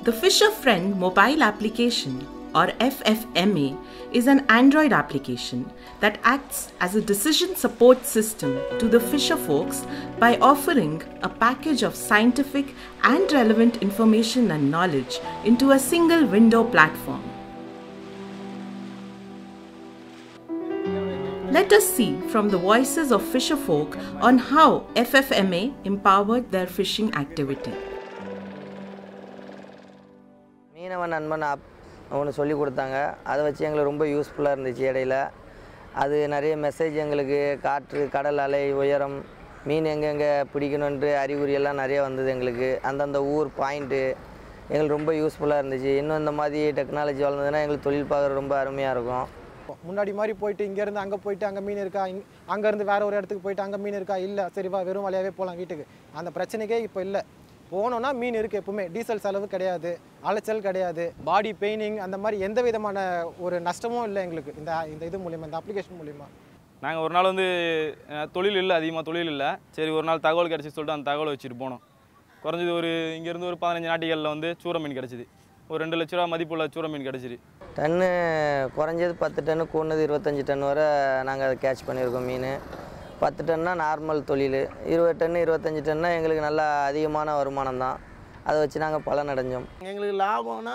The Fisher Friend mobile application, or FFMA, is an Android application that acts as a decision support system to the Fisher folks by offering a package of scientific and relevant information and knowledge into a single window platform. Let us see from the voices of fisher folk on how FFMA empowered their fishing activity. மீனவன் நண்பன் app ஒன்று சொல்லி கொடுத்தாங்க அதை வச்சு எங்களுக்கு ரொம்ப யூஸ்ஃபுல்லாக இருந்துச்சு இடையில அது நிறைய மெசேஜ் எங்களுக்கு காற்று கடல் அலை உயரம் மீன் எங்கெங்கே பிடிக்கணுன்ட்டு அறிகுறி எல்லாம் நிறைய வந்தது எங்களுக்கு அந்தந்த ஊர் பாயிண்ட்டு எங்களுக்கு ரொம்ப யூஸ்ஃபுல்லாக இருந்துச்சு இன்னும் இந்த மாதிரி டெக்னாலஜி வளர்ந்ததுன்னா எங்களுக்கு தொழில் பார்க்குறது ரொம்ப அருமையாக இருக்கும் முன்னாடி மாதிரி போயிட்டு இங்கேருந்து அங்கே போயிட்டு அங்கே மீன் இருக்கா இங் அங்கேருந்து வேற ஒரு இடத்துக்கு போயிட்டு அங்கே மீன் இருக்கா இல்லை சரி வா வெறும் வழியாகவே போகலாம் வீட்டுக்கு அந்த பிரச்சனைக்கே இப்போ இல்லை போனோன்னா மீன் இருக்குது எப்பவுமே டீசல் செலவு கிடையாது அலைச்சல் கிடையாது பாடி பெயினிங் அந்த மாதிரி எந்த விதமான ஒரு நஷ்டமும் இல்லை எங்களுக்கு இந்த இந்த இது மூலிமா இந்த அப்ளிகேஷன் மூலிமா நாங்கள் ஒரு நாள் வந்து அஹ், தொழில் இல்லை அதிகமாக தொழில் இல்லை சரி ஒரு நாள் தகவல் கிடச்சி சொல்லிட்டு அந்த தகவலை வச்சுட்டு போனோம் குறைஞ்சது ஒரு இங்கேருந்து ஒரு பதினஞ்சு நாட்டிகளில் வந்து சூற மீன் கிடச்சிது ஒரு ரெண்டு லட்ச ரூபா மதிப்புள்ள சூற மீன் கிடச்சிது டன்னு குறைஞ்சது பத்து டன்னு கூடது இருபத்தஞ்சி டன் வரை நாங்கள் அதை கேட்ச் பண்ணியிருக்கோம் மீன் பத்து டன்னா நார்மல் தொழில் இருபது டன்னு இருபத்தஞ்சி டன்னா எங்களுக்கு நல்ல அதிகமான வருமானம் தான் அதை வச்சு நாங்கள் பலன் அடைஞ்சோம் எங்களுக்கு லாபம்னா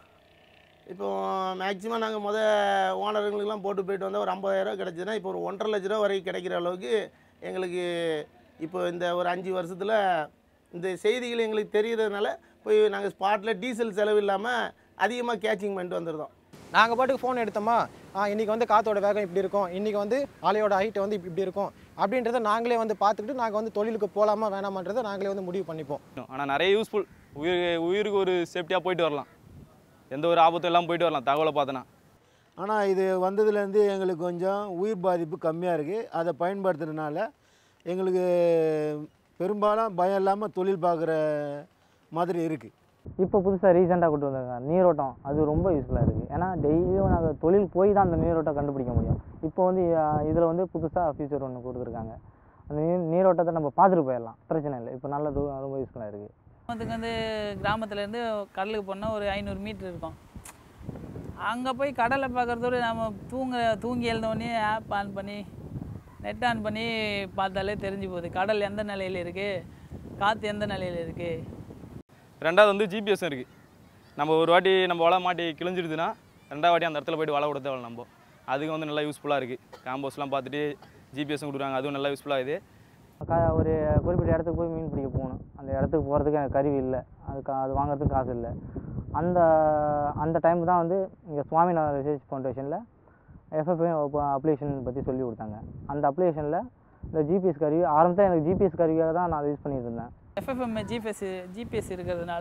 இப்போ மேக்ஸிமம் நாங்கள் முத ஓனருங்களுக்கெல்லாம் போட்டு போயிட்டு வந்தால் ஒரு ஐம்பதாயிரரூவா கிடச்சிதுன்னா இப்போ ஒரு ஒன்றரை லட்ச ரூபா வரைக்கும் கிடைக்கிற அளவுக்கு எங்களுக்கு இப்போ இந்த ஒரு அஞ்சு வருஷத்தில் இந்த செய்திகள் எங்களுக்கு தெரியறதுனால போய் நாங்கள் ஸ்பாட்டில் டீசல் செலவு இல்லாமல் அதிகமாக கேச்சிங் பண்ணிட்டு வந்துருந்தோம் நாங்கள் பாட்டுக்கு ஃபோன் எடுத்தோமா ஆ இன்றைக்கி வந்து காற்றோட வேகம் இப்படி இருக்கும் இன்றைக்கி வந்து அலையோட ஹைட் வந்து இப்படி இப்படி இருக்கும் அப்படின்றத நாங்களே வந்து பார்த்துக்கிட்டு நாங்கள் வந்து தொழிலுக்கு போகலாமா வேணாமான்றதை நாங்களே வந்து முடிவு பண்ணிப்போம் ஆனால் நிறைய யூஸ்ஃபுல் உயிர் உயிருக்கு ஒரு சேஃப்டியாக போயிட்டு வரலாம் எந்த ஒரு ஆபத்தும் இல்லாமல் போயிட்டு வரலாம் தகவலை பார்த்தோன்னா ஆனால் இது வந்ததுலேருந்து எங்களுக்கு கொஞ்சம் உயிர் பாதிப்பு கம்மியாக இருக்குது அதை பயன்படுத்துறதுனால எங்களுக்கு பெரும்பாலும் பயம் இல்லாமல் தொழில் பார்க்குற மாதிரி இருக்குது இப்போ புதுசாக ரீசெண்டாக கொண்டு வந்திருக்காங்க நீரோட்டம் அது ரொம்ப யூஸ்ஃபுல்லாக இருக்குது ஏன்னா டெய்லியும் நாங்கள் தொழில் போய் தான் அந்த நீரோட்டம் கண்டுபிடிக்க முடியும் இப்போ வந்து இதில் வந்து புதுசாக ஃபியூச்சர் ஒன்று கொடுத்துருக்காங்க அந்த நீர் நீரோட்டத்தை நம்ம பார்த்துட்டு போயிடலாம் பிரச்சனை இல்லை இப்போ நல்லா ரொ- ரொம்ப யூஸ்ஃபுல்லாக இருக்குது கிராமத்துக்கு வந்து கிராமத்துலேருந்து கடலுக்கு போனால் ஒரு ஐநூறு மீட்ரு இருக்கும் அங்கே போய் கடலை பார்க்குறதோட நம்ம தூங்க தூங்கி எழுந்தோடனே ஆப் ஆன் பண்ணி நெட் ஆன் பண்ணி பார்த்தாலே தெரிஞ்சு போகுது கடல் எந்த நிலையில் இருக்குது காற்று எந்த நிலையில் இருக்குது ரெண்டாவது வந்து ஜிபிஎஸ் இருக்குது நம்ம ஒரு வாட்டி நம்ம வலை மாட்டி கிழிஞ்சிடுதுன்னா ரெண்டாவது வாட்டி அந்த இடத்துல போயிட்டு வலை கொடுத்த வலை நம்ம அதுக்கு வந்து நல்லா யூஸ்ஃபுல்லாக இருக்குது காம்போஸ்லாம் பார்த்துட்டு ஜிபிஎஸும் கொடுக்குறாங்க அதுவும் நல்லா யூஸ்ஃபுல்லாக இது கா ஒரு குறிப்பிட்ட இடத்துக்கு போய் மீன் பிடிக்க போகணும் அந்த இடத்துக்கு போகிறதுக்கு எனக்கு கருவி இல்லை அதுக்கு அது வாங்குறதுக்கு காசு இல்லை அந்த அந்த டைம் தான் வந்து இங்கே சுவாமிநாதன் ரிசர்ச் ஃபவுண்டேஷனில் எஃப்எஃப்ஐ அப்ளிகேஷன் பற்றி சொல்லி கொடுத்தாங்க அந்த அப்ளிகேஷனில் இந்த ஜிபிஎஸ் கருவி ஆரம்பத்தில் எனக்கு ஜிபிஎஸ் கருவியாக தான் நான் அதை யூஸ் பண்ணிட்டு இருந்தேன் எஃப்எஃப்எம் ஜிபிஎஸ் ஜிபிஎஸ் இருக்கிறதுனால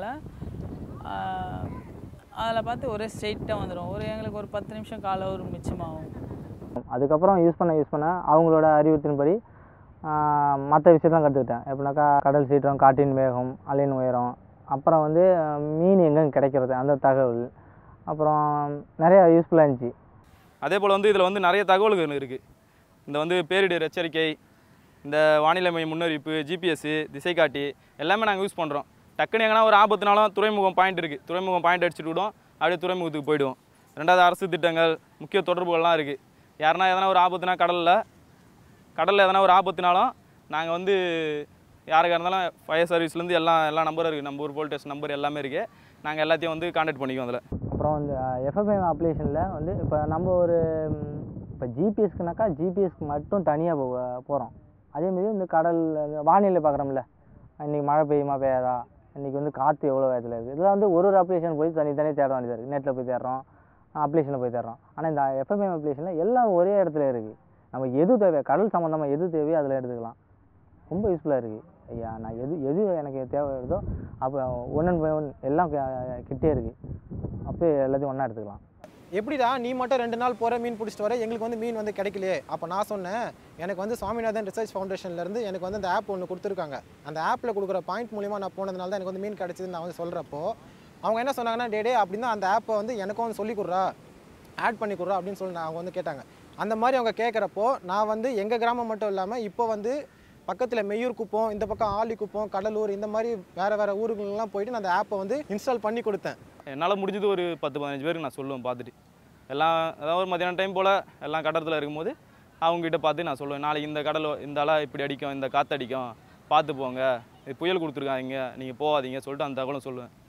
அதில் பார்த்து ஒரே ஸ்ட்ரெயிட்டாக வந்துடும் ஒரு எங்களுக்கு ஒரு பத்து நிமிஷம் கால ஒரு மிச்சமாகும் அதுக்கப்புறம் யூஸ் பண்ண யூஸ் பண்ண அவங்களோட அறிவுறுத்தின்படி மற்ற விஷயத்தெலாம் கற்றுக்கிட்டேன் எப்படின்னாக்கா கடல் சீற்றம் காற்றின் வேகம் அலையின் உயரம் அப்புறம் வந்து ஆஹ், மீன் எங்கே கிடைக்கிறது அந்த தகவல் அப்புறம் நிறையா யூஸ்ஃபுல்லாக இருந்துச்சு அதே போல் வந்து இதில் வந்து நிறைய தகவல்கள் இருக்குது இந்த வந்து பேரிடர் எச்சரிக்கை இந்த வானிலை மைய முன்னறிவிப்பு ஜிபிஎஸ் திசைகாட்டி எல்லாமே நாங்கள் யூஸ் பண்ணுறோம் டக்குன்னு எங்கன்னா ஒரு ஆபத்துனாலும் துறைமுகம் பாயிண்ட் இருக்குது துறைமுகம் பாயிண்ட் அடிச்சுட்டு விடுவோம் அப்படியே துறைமுகத்துக்கு போயிடுவோம் ரெண்டாவது அரசு திட்டங்கள் முக்கிய தொடர்புகள்லாம் இருக்குது யாருன்னா எதனா ஒரு ஆபத்துனா கடலில் கடலில் எதனா ஒரு ஆபத்துனாலும் நாங்கள் வந்து யாருக்காக இருந்தாலும் ஃபயர் சர்வீஸ்லேருந்து எல்லாம் எல்லா நம்பரும் இருக்குது நம்ம ஊர் போலீஸ் ஸ்டேஷன் நம்பர் எல்லாமே இருக்குது நாங்கள் எல்லாத்தையும் வந்து கான்டாக்ட் பண்ணிக்குவோம் அதில் அப்புறம் வந்து எஃப்எஃப்ஐ அப்ளிகேஷனில் வந்து இப்போ நம்ம ஒரு ம், இப்போ ஜிபிஎஸ்க்குனாக்கா ஜிபிஎஸ்க்கு மட்டும் தனியாக போ போகிறோம் அதேமாரி இந்த கடல் இந்த வானிலை பார்க்குறோம்ல இன்றைக்கி மழை பெய்யுமா பெய்யாதா இன்றைக்கி வந்து காற்று எவ்வளோ வேகத்தில் இருக்குது இதெல்லாம் வந்து ஒரு ஒரு அப்ளிகேஷன் போய் தனி தனியாக தேட வேண்டியதாக இருக்குது நெட்டில் போய் தேடுறோம் அப்ளிகேஷனில் போய் தேடுறோம் ஆனால் இந்த எஃப்எம்ஐ அப்ளிகேஷனில் எல்லாம் ஒரே இடத்துல இருக்குது நமக்கு எது தேவை கடல் சம்மந்தமாக எது தேவையோ அதில் எடுத்துக்கலாம் ரொம்ப யூஸ்ஃபுல்லாக இருக்குது ஐயா நான் எது எது எனக்கு தேவை வருதோ அப்போ ஒன் பை ஒன் எல்லாம் க- கிட்டே இருக்குது அப்படியே எல்லாத்தையும் ஒன்றா எடுத்துக்கலாம் எப்படிடா நீ மட்டும் ரெண்டு நாள் போகிற மீன் பிடிச்சிட்டு வர எங்களுக்கு வந்து மீன் வந்து கிடைக்கலையே அப்போ நான் சொன்னேன் எனக்கு வந்து சுவாமிநாதன் ரிசர்ச் ஃபவுண்டேஷன்லேருந்து எனக்கு வந்து அந்த ஆப் ஒன்று கொடுத்துருக்காங்க அந்த ஆப்பில் கொடுக்குற பாயிண்ட் மூலிமா நான் போனதுனால தான் எனக்கு வந்து மீன் கிடைச்சதுன்னு நான் வந்து சொல்கிறப்போ அவங்க என்ன சொன்னாங்கன்னா டே டே அப்படின்னா அந்த ஆப்பை வந்து எனக்கும் வந்து சொல்லி கொடுறா ஆட் பண்ணி கொடுறா அப்படின்னு சொல்லி அவங்க வந்து கேட்டாங்க அந்த மாதிரி அவங்க கேட்குறப்போ நான் வந்து எங்கள் கிராமம் மட்டும் இல்லாமல் இப்போ வந்து பக்கத்தில் மெய்யூர் குப்பம் இந்த பக்கம் ஆலி குப்பம் கடலூர் இந்த மாதிரி வேறு வேறு ஊருங்களெலாம் போயிட்டு நான் அந்த ஆப்பை வந்து இன்ஸ்டால் பண்ணி கொடுத்தேன் என்னால் முடிஞ்சது ஒரு பத்து பதினஞ்சு பேருக்கு நான் சொல்லுவேன் பார்த்துட்டு எல்லாம் அதாவது ஒரு மத்தியானம் டைம் போல் எல்லாம் கடத்தில் இருக்கும்போது அவங்ககிட்ட பார்த்து நான் சொல்லுவேன் நாளைக்கு இந்த கடல் இந்த அலை இப்படி அடிக்கும் இந்த காற்று அடிக்கும் பார்த்து போங்க இது புயல் கொடுத்துருக்காங்க நீங்கள் போகாதீங்க சொல்லிட்டு அந்த தகவலும் சொல்லுவேன்